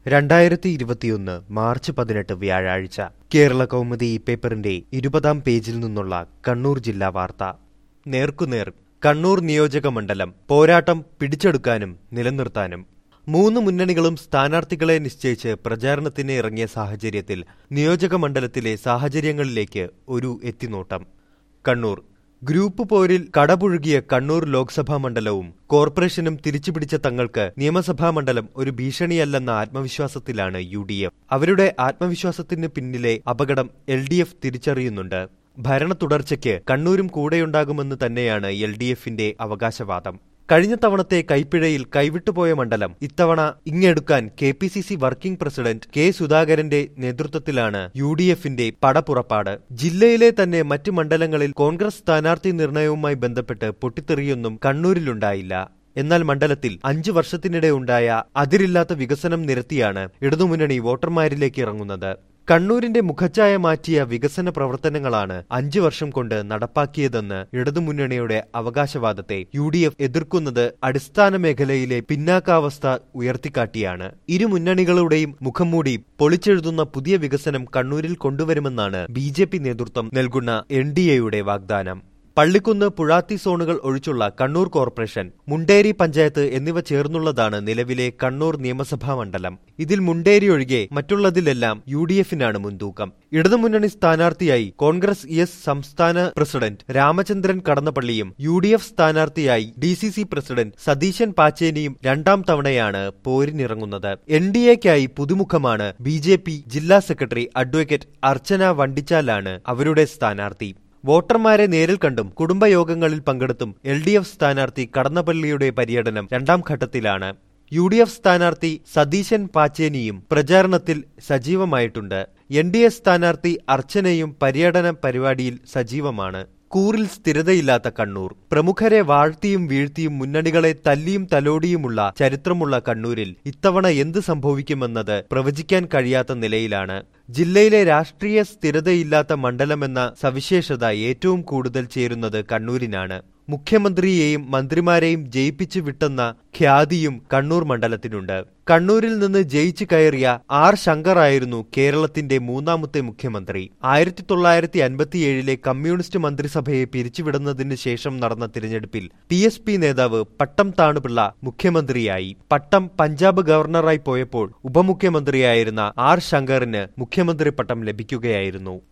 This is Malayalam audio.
രണ്ടായിരത്തി ഇരുപത്തിയൊന്ന് മാർച്ച് പതിനെട്ട് വ്യാഴാഴ്ച കേരള കൗമുദി ഈ പേപ്പറിന്റെ ഇരുപതാം പേജിൽ നിന്നുള്ള കണ്ണൂർ ജില്ലാ വാർത്ത നേർക്കുനേർ കണ്ണൂർ നിയോജക മണ്ഡലം പോരാട്ടം പിടിച്ചെടുക്കാനും നിലനിർത്താനും മൂന്ന് മുന്നണികളും സ്ഥാനാർത്ഥികളെ നിശ്ചയിച്ച് പ്രചാരണത്തിന് ഇറങ്ങിയ സാഹചര്യത്തിൽ നിയോജക മണ്ഡലത്തിലെ സാഹചര്യങ്ങളിലേക്ക് ഒരു എത്തിനോട്ടം കണ്ണൂർ ഗ്രൂപ്പ് പോരിൽ കടപുഴുകിയ കണ്ണൂർ ലോക്സഭാ മണ്ഡലവും കോർപ്പറേഷനും തിരിച്ചുപിടിച്ച തങ്ങൾക്ക് നിയമസഭാ മണ്ഡലം ഒരു ഭീഷണിയല്ലെന്ന ആത്മവിശ്വാസത്തിലാണ് യു ഡി എഫ് അവരുടെ ആത്മവിശ്വാസത്തിന് പിന്നിലെ അപകടം എൽ ഡി എഫ് തിരിച്ചറിയുന്നുണ്ട് ഭരണ തുടർച്ചയ്ക്ക് കണ്ണൂരും കൂടെയുണ്ടാകുമെന്ന് തന്നെയാണ് എൽ ഡി എഫിന്റെ അവകാശവാദം കഴിഞ്ഞ തവണത്തെ കൈപ്പിഴയിൽ കൈവിട്ടുപോയ മണ്ഡലം ഇത്തവണ ഇങ്ങെടുക്കാൻ K P C C working president K സുധാകരന്റെ നേതൃത്വത്തിലാണ് യു ഡി എഫിന്റെ പടപ്പുറപ്പാട് ജില്ലയിലെ തന്നെ മറ്റ് മണ്ഡലങ്ങളിൽ കോൺഗ്രസ് സ്ഥാനാർത്ഥി നിർണയവുമായി ബന്ധപ്പെട്ട് പൊട്ടിത്തെറിയൊന്നും കണ്ണൂരിലുണ്ടായില്ല എന്നാൽ മണ്ഡലത്തിൽ അഞ്ചു വർഷത്തിനിടെ ഉണ്ടായ അതിരില്ലാത്ത വികസനം നിരത്തിയാണ് ഇടതുമുന്നണി വോട്ടർമാരിലേക്ക് ഇറങ്ങുന്നത് കണ്ണൂരിന്റെ മുഖച്ഛായ മാറ്റിയ വികസന പ്രവർത്തനങ്ങളാണ് അഞ്ചു വർഷം കൊണ്ട് നടപ്പാക്കിയതെന്ന് ഇടതുമുന്നണിയുടെ അവകാശവാദത്തെ യു ഡി എഫ് എതിർക്കുന്നത് അടിസ്ഥാന മേഖലയിലെ പിന്നാക്കാവസ്ഥ ഉയർത്തിക്കാട്ടിയാണ് ഇരു മുന്നണികളുടെയും മുഖംമൂടി പൊളിച്ചെഴുതുന്ന പുതിയ വികസനം കണ്ണൂരിൽ കൊണ്ടുവരുമെന്നാണ് ബി നേതൃത്വം നൽകുന്ന എൻ വാഗ്ദാനം പള്ളിക്കുന്ന് പുഴാത്തി സോണുകൾ ഒഴിച്ചുള്ള കണ്ണൂർ കോർപ്പറേഷൻ മുണ്ടേരി പഞ്ചായത്ത് എന്നിവ ചേർന്നുള്ളതാണ് നിലവിലെ കണ്ണൂർ നിയമസഭാ മണ്ഡലം ഇതിൽ മുണ്ടേരി ഒഴികെ മറ്റുള്ളതിലെല്ലാം യു ഡി എഫിനാണ് മുൻതൂക്കം ഇടതുമുന്നണി സ്ഥാനാർത്ഥിയായി കോൺഗ്രസ് എസ് സംസ്ഥാന പ്രസിഡന്റ് രാമചന്ദ്രൻ കടന്നപ്പള്ളിയും യു ഡി എഫ് സ്ഥാനാർത്ഥിയായി D C C president Satheesan പാച്ചേനിയും രണ്ടാം തവണയാണ് പോരിനിറങ്ങുന്നത് എൻ ഡി എക്കായി പുതുമുഖമാണ് ബി ജെ പി ജില്ലാ സെക്രട്ടറി അഡ്വക്കേറ്റ് അർച്ചന വണ്ടിച്ചാലാണ് അവരുടെ സ്ഥാനാർത്ഥി വോട്ടർമാരെ നേരിൽ കണ്ടും കുടുംബയോഗങ്ങളിൽ പങ്കെടുത്തും എൽ ഡി എഫ് സ്ഥാനാർത്ഥി കടന്നപ്പള്ളിയുടെ പര്യടനം രണ്ടാം ഘട്ടത്തിലാണ് യു ഡി എഫ് സ്ഥാനാർത്ഥി സതീശൻ പാച്ചേനിയും പ്രചാരണത്തിൽ സജീവമായിട്ടുണ്ട് എൻ ഡി എ സ്ഥാനാർത്ഥി അർച്ചനയും പര്യടന പരിപാടിയിൽ സജീവമാണ് കൂറിൽ സ്ഥിരതയില്ലാത്ത കണ്ണൂർ പ്രമുഖരെ വാഴ്ത്തിയും വീഴ്ത്തിയും മുന്നണികളെ തല്ലിയും തലോടിയുമുള്ള ചരിത്രമുള്ള കണ്ണൂരിൽ ഇത്തവണ എന്ത് സംഭവിക്കുമെന്നത് പ്രവചിക്കാൻ കഴിയാത്ത നിലയിലാണ് ജില്ലയിലെ രാഷ്ട്രീയ സ്ഥിരതയില്ലാത്ത മണ്ഡലമെന്ന സവിശേഷത ഏറ്റവും കൂടുതൽ ചേരുന്നത് കണ്ണൂരിനാണ് മുഖ്യമന്ത്രിയെയും മന്ത്രിമാരെയും ജയിപ്പിച്ചു വിട്ടെന്ന ഖ്യാതിയും കണ്ണൂർ മണ്ഡലത്തിനുണ്ട് കണ്ണൂരിൽ നിന്ന് ജയിച്ചു കയറിയ ആർ ശങ്കർ ആയിരുന്നു കേരളത്തിന്റെ മൂന്നാമത്തെ മുഖ്യമന്ത്രി ആയിരത്തി തൊള്ളായിരത്തി അൻപത്തിയേഴിലെ കമ്മ്യൂണിസ്റ്റ് മന്ത്രിസഭയെ പിരിച്ചുവിടുന്നതിന് ശേഷം നടന്ന തിരഞ്ഞെടുപ്പിൽ പി എസ് പി നേതാവ് പട്ടം താണുപിള്ള മുഖ്യമന്ത്രിയായി പട്ടം പഞ്ചാബ് ഗവർണറായി പോയപ്പോൾ ഉപമുഖ്യമന്ത്രിയായിരുന്ന ആർ ശങ്കറിന് മുഖ്യമന്ത്രി പട്ടം ലഭിക്കുകയായിരുന്നു